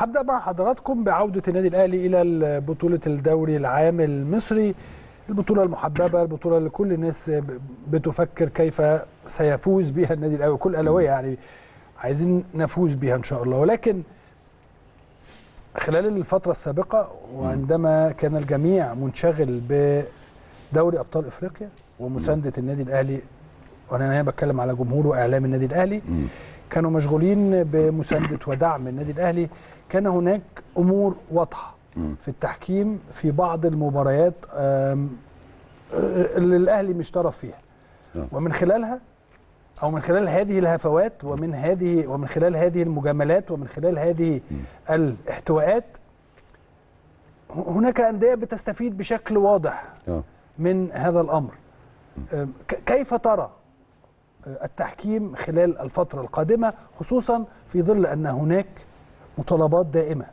هبدا مع حضراتكم بعوده النادي الاهلي الى بطوله الدوري العام المصري البطوله المحببه البطوله اللي كل الناس بتفكر كيف سيفوز بها النادي الاهلي وكل اهلاويه يعني عايزين نفوز بها ان شاء الله ولكن خلال الفتره السابقه وعندما كان الجميع منشغل بدوري ابطال افريقيا ومسانده النادي الاهلي وانا هنا بتكلم على جمهور واعلام النادي الاهلي كانوا مشغولين بمسانده ودعم النادي الاهلي كان هناك امور واضحه في التحكيم في بعض المباريات اللي الاهلي مش طرف فيها ومن خلالها او من خلال هذه الهفوات ومن هذه ومن خلال هذه المجاملات ومن خلال هذه الاحتواءات هناك انديه بتستفيد بشكل واضح من هذا الامر كيف ترى التحكيم خلال الفترة القادمة خصوصا في ظل أن هناك مطالبات دائمة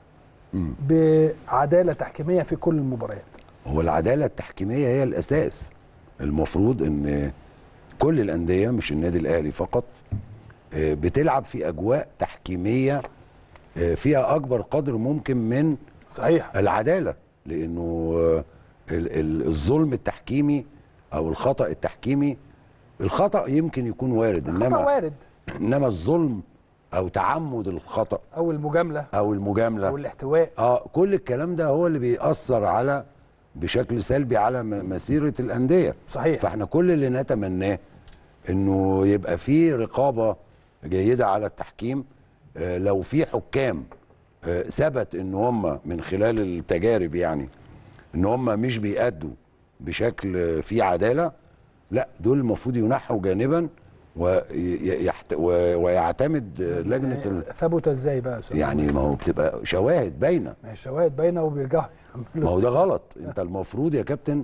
بعدالة تحكيمية في كل المباريات هو العدالة التحكيمية هي الأساس المفروض أن كل الأندية مش النادي الأهلي فقط بتلعب في أجواء تحكيمية فيها أكبر قدر ممكن من صحيح العدالة لأنه الظلم التحكيمي أو الخطأ التحكيمي الخطا يمكن يكون وارد انما انما وارد انما الظلم او تعمد الخطا او المجامله او المجامله او الاحتواء اه كل الكلام ده هو اللي بيأثر على بشكل سلبي على مسيره الانديه صحيح فاحنا كل اللي نتمناه انه يبقى في رقابه جيده على التحكيم آه لو في حكام آه ثبت ان هم من خلال التجارب يعني ان هم مش بيأدوا بشكل فيه عداله لا دول المفروض ينحوا جانبا ويحت... ويعتمد لجنه ال... ثبت ازاي بقى سؤال يعني ما هو بتبقى شواهد باينه ما هي شواهد باينه وبيرجعوا ما هو ده غلط انت المفروض يا كابتن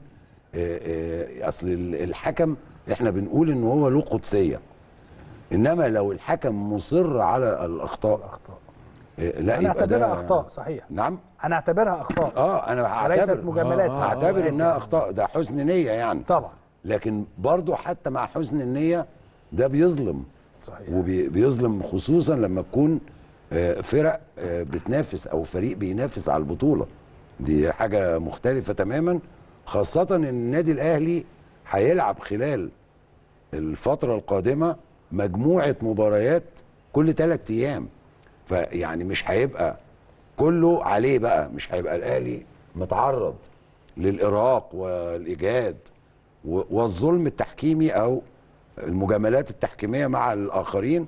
اصل الحكم احنا بنقول ان هو له قدسيه انما لو الحكم مصر على الاخطاء الاخطاء لا انا يبقى ده اعتبرها اخطاء صحيح نعم انا اعتبرها اخطاء اه انا وليست هعتبر مجاملات آه هعتبر انها اخطاء ده حسن نيه يعني طبعا لكن برضه حتى مع حسن النيه ده بيظلم صحيح وبيظلم خصوصا لما تكون فرق بتنافس او فريق بينافس على البطوله دي حاجه مختلفه تماما خاصه ان النادي الاهلي هيلعب خلال الفتره القادمه مجموعه مباريات كل ثلاث ايام فيعني مش هيبقى كله عليه بقى مش هيبقى الاهلي متعرض للارهاق والاجهاد والظلم التحكيمي او المجاملات التحكيميه مع الاخرين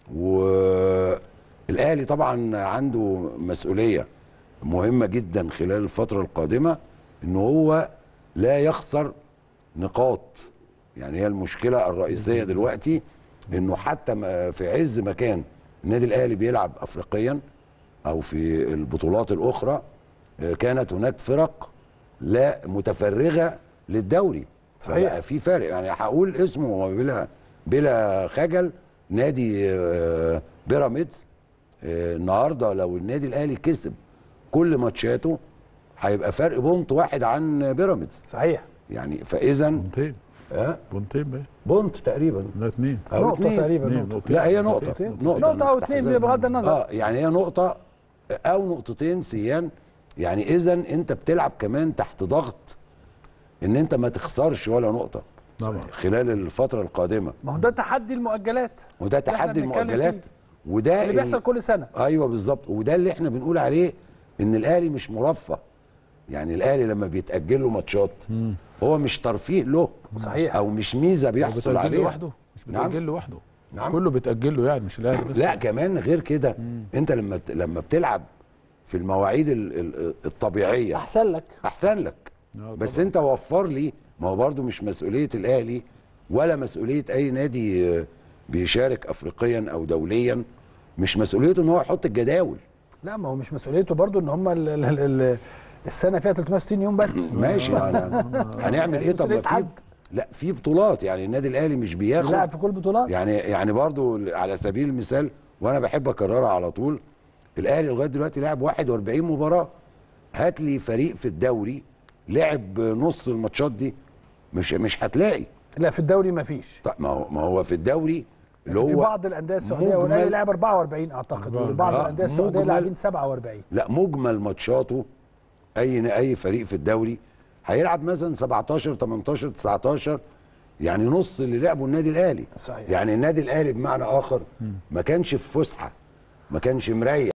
والاهلي طبعا عنده مسؤوليه مهمه جدا خلال الفتره القادمه ان هو لا يخسر نقاط يعني هي المشكله الرئيسيه دلوقتي انه حتى في عز ما كان النادي الاهلي بيلعب افريقيا او في البطولات الاخرى كانت هناك فرق لا متفرغه للدوري فبقى في فرق يعني هقول اسمه بلا بلا خجل نادي بيراميدز النهارده لو النادي الاهلي كسب كل ماتشاته هيبقى فرق بونت واحد عن بيراميدز صحيح يعني فاذا بونتين اه بونتين بقى بونت تقريبا لا اتنين أو نقطه اتنين. تقريبا اتنين نقطه نقطتين. لا هي نقطه نقطتين. نقطه نقطة أنا أو كنت اتنين حاسبها. بغض النظر. اه يعني هي نقطه او نقطتين سيان يعني اذا انت بتلعب كمان تحت ضغط ان انت ما تخسرش ولا نقطه طبعا خلال الفتره القادمه ما هو ده تحدي المؤجلات وده اللي إحنا تحدي بنتكلم المؤجلات فيه. وده اللي بيحصل كل سنه ايوه بالظبط وده اللي احنا بنقول عليه ان الاهلي مش مرفه يعني الاهلي لما بيتاجل له ماتشات هو مش ترفيه له صحيح. او مش ميزه بيحصل بتأجل له عليها لوحده مش نعم. بتأجل لوحده نعم. كله بتأجل له يعني مش الاهلي بس لا كمان غير كده انت لما ت- لما بتلعب في المواعيد ال- ال- الطبيعيه احسن لك احسن لك آه بس طبعاً. انت وفر لي ما هو برضو مش مسؤوليه الاهلي ولا مسؤوليه اي نادي آه، بيشارك افريقيا او دوليا مش مسؤوليته ان هو يحط الجداول لا ما هو مش مسؤوليته برضو ان هم ال ال ال السنه فيها 360 يوم بس ماشي أنا هنعمل ايه طب ما مسؤولية في حد. لا في بطولات يعني النادي الاهلي مش بيلعب بياخد في كل البطولات يعني يعني برضو على سبيل المثال وانا بحب اكررها على طول الاهلي لغايه دلوقتي لعب 41 مباراه هات لي فريق في الدوري لعب نص الماتشات دي مش مش هتلاقي لا في الدوري ما فيش طب ما هو ما هو في الدوري اللي في هو بعض الانديه السعوديه مجمل- والاهلي لعب 44 اعتقد وبعض آه، الانديه السعوديه مجمل- لاعبين 47 لا مجمل ماتشاته اي اي فريق في الدوري هيلعب مثلا 17 18 19 يعني نص اللي لعبه النادي الاهلي صحيح. يعني النادي الاهلي بمعنى اخر ما كانش في فسحه ما كانش مريح